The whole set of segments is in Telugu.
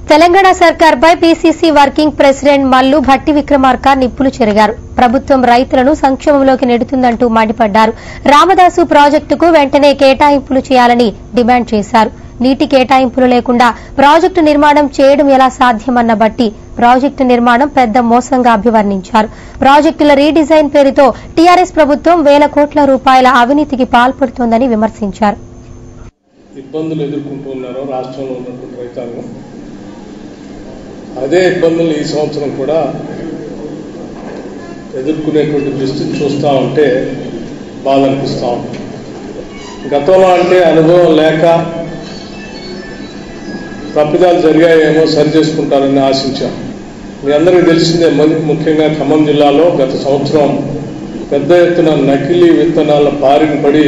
తెలంగాణ సర్కార్పై PCC working president Mallu Bhatti Vikramarka నిప్పులు చెరిగారు ప్రభుత్వం రైతులను సంక్షేమంలోకి నెడుతుందంటూ మండిపడ్డారు రామదాసు ప్రాజెక్టుకు వెంటనే కేటాయింపులు చేయాలని డిమాండ్ చేశారు నీటి కేటాయింపులు లేకుండా ప్రాజెక్టు నిర్మాణం చేయడం ఎలా సాధ్యమన్న బట్టి ప్రాజెక్టు నిర్మాణం పెద్ద మోసంగా అభివర్ణించారు ప్రాజెక్టుల రీడిజైన్ పేరుతో టీఆర్ఎస్ ప్రభుత్వం వేల కోట్ల రూపాయల అవినీతికి పాల్పడుతోందని విమర్శించారు ఇబ్బందులు ఎదుర్కొంటున్నారో రాష్ట్రంలో ఉన్నటువంటి రైతాంగం అదే ఇబ్బందులు ఈ సంవత్సరం కూడా ఎదుర్కొనేటువంటి దృష్టిని చూస్తూ ఉంటే బాధ అనిపిస్తూ ఉంది గతంలో అంటే అనుభవం లేక తప్పిదాలు జరిగాయేమో సరి చేసుకుంటారని ఆశించాం మీ అందరికీ తెలిసిందే ము- ముఖ్యంగా ఖమ్మం జిల్లాలో గత సంవత్సరం పెద్ద ఎత్తున నకిలీ విత్తనాల బారిన పడి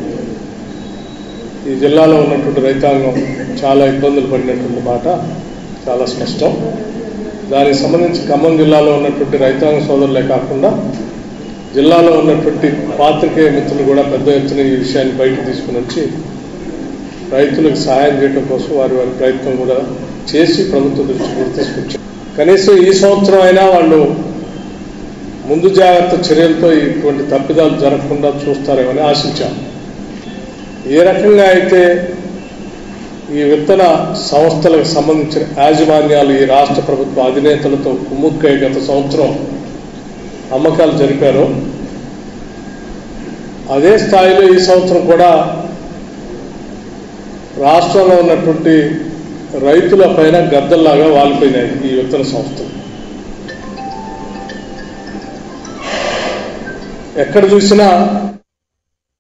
ఈ జిల్లాలో ఉన్నటువంటి రైతాంగం చాలా ఇబ్బందులు పడినటువంటి మాట చాలా స్పష్టం దానికి సంబంధించి ఖమ్మం జిల్లాలో ఉన్నటువంటి రైతాంగ సోదరులే కాకుండా జిల్లాలో ఉన్నటువంటి పాత్రికేయ మిత్రులు కూడా పెద్ద ఎత్తున ఈ విషయాన్ని బయటకు తీసుకుని వచ్చి రైతులకు సహాయం చేయడం కోసం వారి వారి ప్రయత్నం కూడా చేసి ప్రభుత్వ దృష్టి కూడా తీసుకొచ్చారు కనీసం ఈ సంవత్సరం అయినా వాళ్ళు ముందు జాగ్రత్త చర్యలతో ఇటువంటి తప్పిదాలు జరగకుండా చూస్తారేమని ఆశించాం ఏ రకంగా అయితే ఈ విత్తన సంస్థలకు సంబంధించిన యాజమాన్యాలు ఈ రాష్ట్ర ప్రభుత్వ అధినేతలతో కుమ్ముక్కై గత సంవత్సరం అమ్మకాలు జరిపారో అదే స్థాయిలో ఈ సంవత్సరం కూడా రాష్ట్రంలో ఉన్నటువంటి రైతుల పైన గద్దల్లాగా వాలిపోయినాయి ఈ విత్తన సంస్థలు ఎక్కడ చూసినా